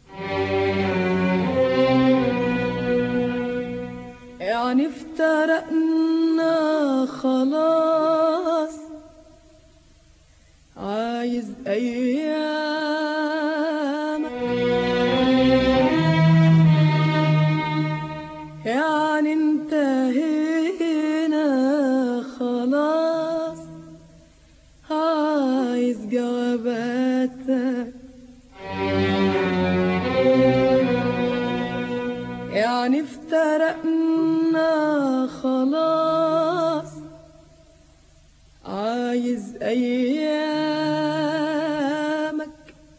يعني افترقنا خلاص عايز ايامك يعني انتهينا خلاص عايز جواباتك يعني افترقنا خلاص عايز ايامك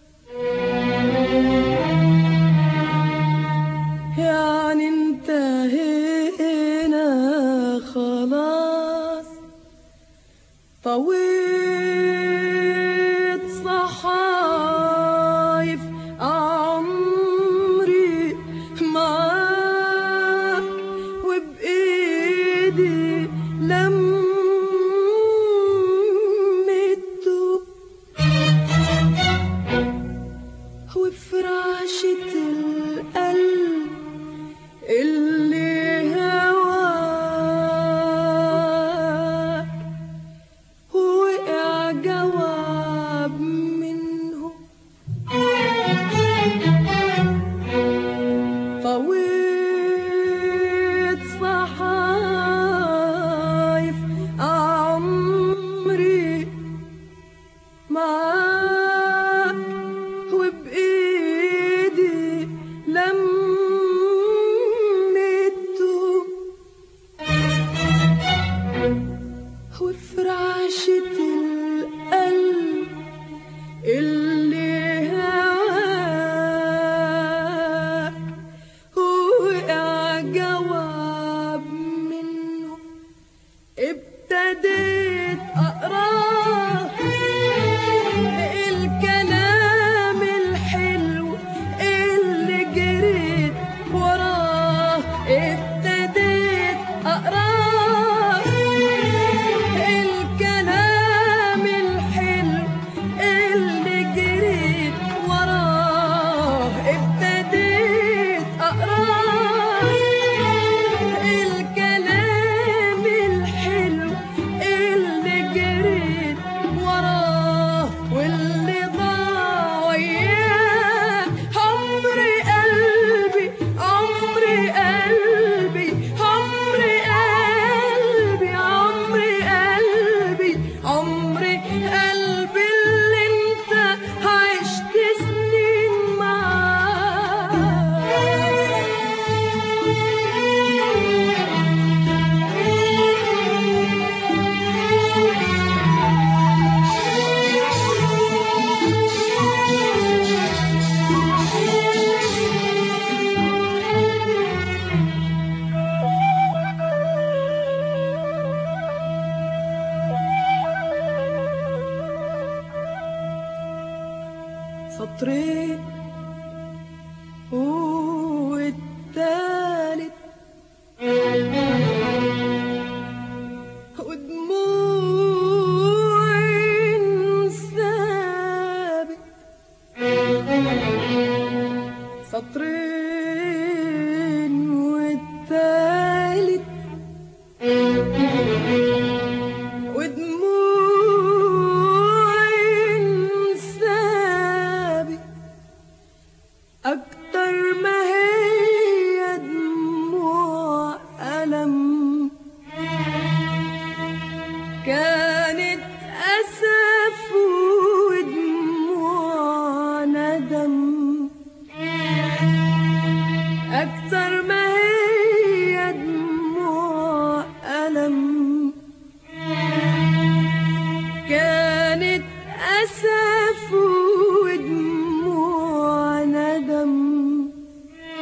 يعني انتهينا خلاص طويت صحايف عمري معاك وبإيدي لميته وفراشة القلب اللي هواك وقع جواب منه طويت صحايف عمري معاك وبإيدي لميته وفراشة القلب اللي هواك وقع جواب منه ابتديت أقراه الكلام الحلو اللي جريت وراه ابتديت أقراه الكلام الحلو اللي جريت وراه ابتديت أقراه الكلام الحلو اللي جريت وراه واللي ضاع وياه عمري قلبي عمري قلبي عمري قلبي عمري قلبي عمري قلبي اللي انت عشت سنين سطرين والتالت ودموع ثابت سطرين والتالت ودموع ثابت أكتر ما هي دموع ألم كانت أسف ودموع ندم أكتر ما هي دموع ألم كانت أسف ودموع ندم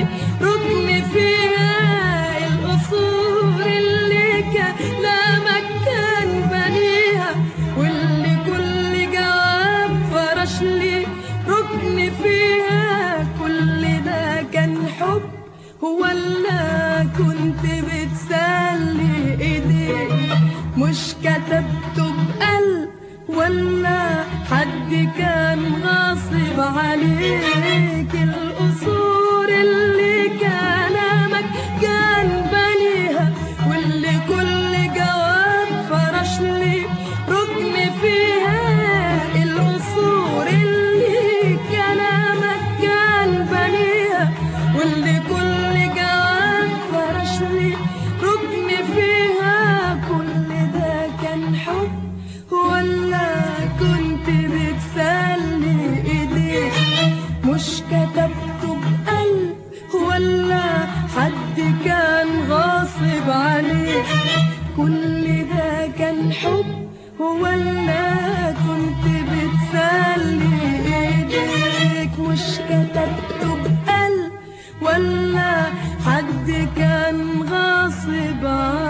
ركن فيها القصور اللي كلامك كان بنيها واللي كل جواب فرش لي ركن فيها كل ده كان حب ولا كنت بتسلي ايديك مش كتبته بقلب ولا حد كان غاصب عليك القصور اللي كلامك كان بنيها واللي كل جواب فرش لي ركن فيها القصور اللي كلامك كان بنيها واللي كل جواب فرش لي ركن فيها كل ده كان حب ولا كنت بتسلي ايديك مش كتبته بقلب ولا حد كان غاصب عليك كل ده كان حب ولا كنت بتسلي ايديك مش كتبته بقلب ولا حد كان غاصب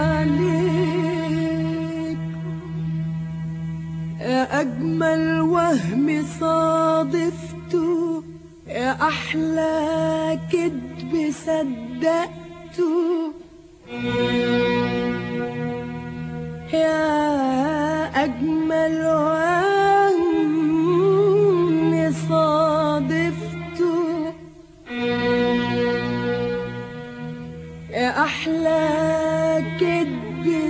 عليك يا أجمل وهم صادفته يا أحلى كدب صدقته يا أجمل وهم صادفته يا أحلى كدب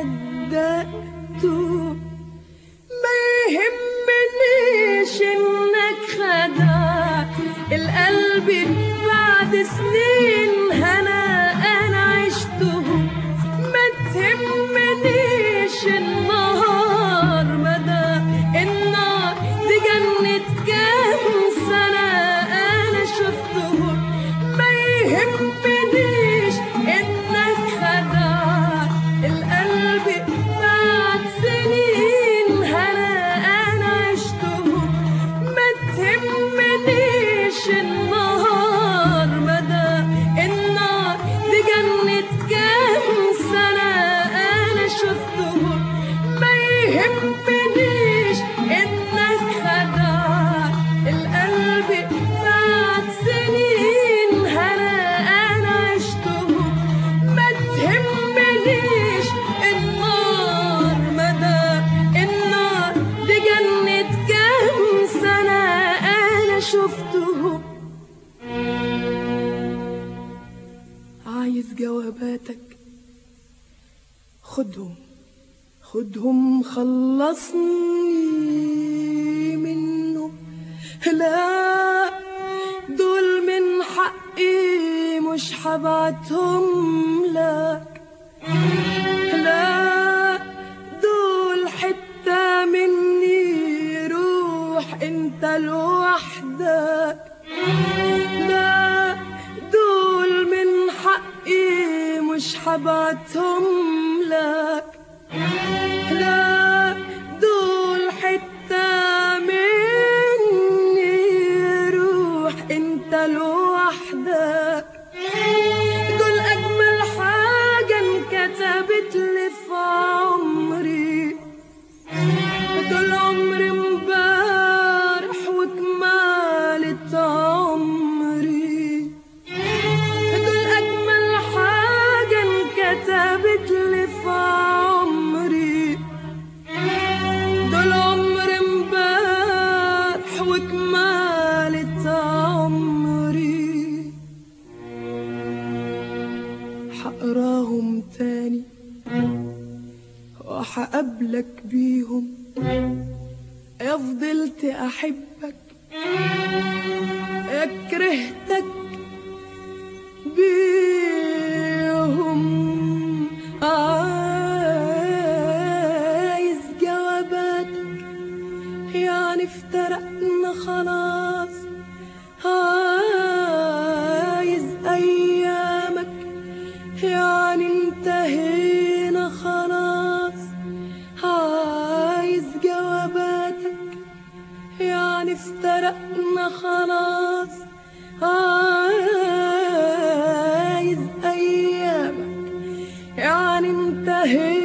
صدقته ما يهمنيش إنك خدعت القلب بعد سنين هنا أنا عشته ما تهمنيش النهار مدى النار دي جنة كام سنة أنا شفته ما يهمنيش إنك خدعت القلب بعد سنين هنا أنا عشته ما تهمنيش النهار مدى النار دي جنة كام سنة أنا شفته ما يهمنيش إنك خدعت القلب بعد سنين هنا أنا عشته ما تهمنيش النار مدى النار دي جنة كام سنة أنا شفته عايز جواباتك خدهم خدهم خلصني منهم لا دول من حقي مش حبعتهم لك لا دول حتة مني روح انت لوحدك لا دول من حقي مش حبعتهم لك لا دول حتة مني روح انت لوحدك دول أجمل حاجة انكتبت لي في عمري دول عمري امبارح وكمالة عمري دول أجمل حاجة انكتبت لي في عمري دول عمري امبارح وكمالة عمري حقراهم تاني وحقابلك بيهم يا فضلت احبك يا كرهتك بيهم عايز جواباتك يعني افترقنا خلاص عايز ايامك يعني انتهينا خلاص عايز جواباتك يعني افترقنا خلاص عايز انتهينا